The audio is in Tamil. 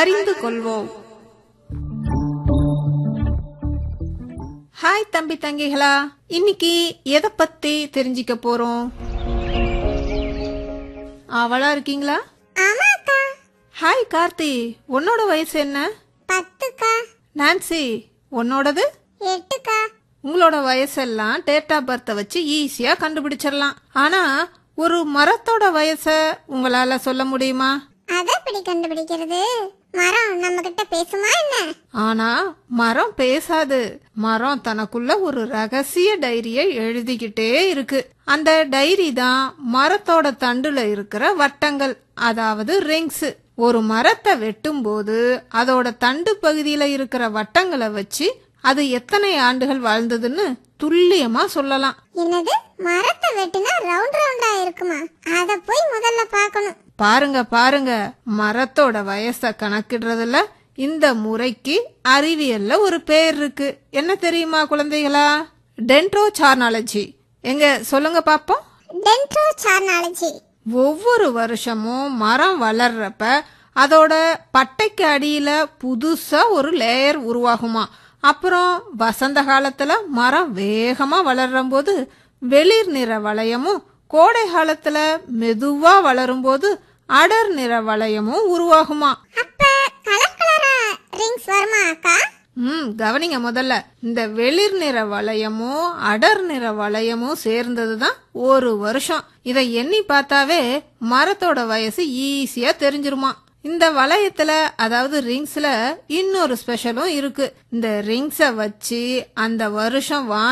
அறிந்து கொள்வோம் ஹாய் தம்பி தங்கிகளா இன்னைக்கு எதை பத்தி தெரிஞ்சுக்க போறோம் அவளா இருக்கீங்களா ஆமாக்கா ஹாய் கார்த்தி உன்னோட வயசு என்ன பத்துக்கா நான்சி உன்னோடது எட்டுக்கா உங்களோட வயசெல்லாம் டேட் ஆஃப் பர்த்தை வச்சு ஈஸியா கண்டுபிடிச்சிடலாம் ஆனா ஒரு மரத்தோட வயச உங்களால சொல்ல முடியுமா அத எப்படி கண்டுபிடிக்கிறது மரம் நம்ம கிட்ட பேசுமா என்ன ஆனா மரம் பேசாது மரம் தனக்குள்ள ஒரு ரகசிய டைரியை எழுதிக்கிட்டே இருக்கு அந்த டைரி தான் மரத்தோட தண்டுல இருக்கிற வட்டங்கள் அதாவது ரிங்ஸ் ஒரு மரத்தை வெட்டும்போது அதோட தண்டு பகுதியில இருக்கிற வட்டங்களை வச்சு அது எத்தனை ஆண்டுகள் வாழ்ந்ததுன்னு துல்லியமா சொல்லலாம் என்னது மரத்தை வெட்டினா ரவுண்ட் ரவுண்டா இருக்குமா அத போய் முதல்ல பார்க்கணும் பாருங்க பாருங்க மரத்தோட வயச கணக்கிடுறதுல இந்த முறைக்கு அறிவியல்ல ஒரு பேர் இருக்கு என்ன தெரியுமா குழந்தைகளா டென்ட்ரோ சார்னாலஜி எங்க சொல்லுங்க பாப்போம் டென்ட்ரோ சார்னாலஜி ஒவ்வொரு வருஷமும் மரம் வளர்றப்ப அதோட பட்டைக்கு அடியில புதுசா ஒரு லேயர் உருவாகுமா அப்புறம் வசந்த காலத்துல மரம் வேகமா வளரும் போது வெளிர் நிற வளையமும் கோடை காலத்துல மெதுவா வளரும் போது அடர் நிற வளையமும் உருவாகுமா அப்ப கலர் கலரா ரிங்ஸ் வருமா அக்கா ம் கவனிங்க முதல்ல இந்த வெளிர் நிற வளையமும் அடர் நிற வளையமும் சேர்ந்தது தான் ஒரு வருஷம் இதை எண்ணி பார்த்தாவே மரத்தோட வயசு ஈஸியா தெரிஞ்சிருமா இந்த வளையத்துல அதாவது ரிங்ஸ்ல இன்னொரு ஸ்பெஷலும் இருக்கு இந்த ரிங்ஸை வச்சு அந்த வருஷம் வா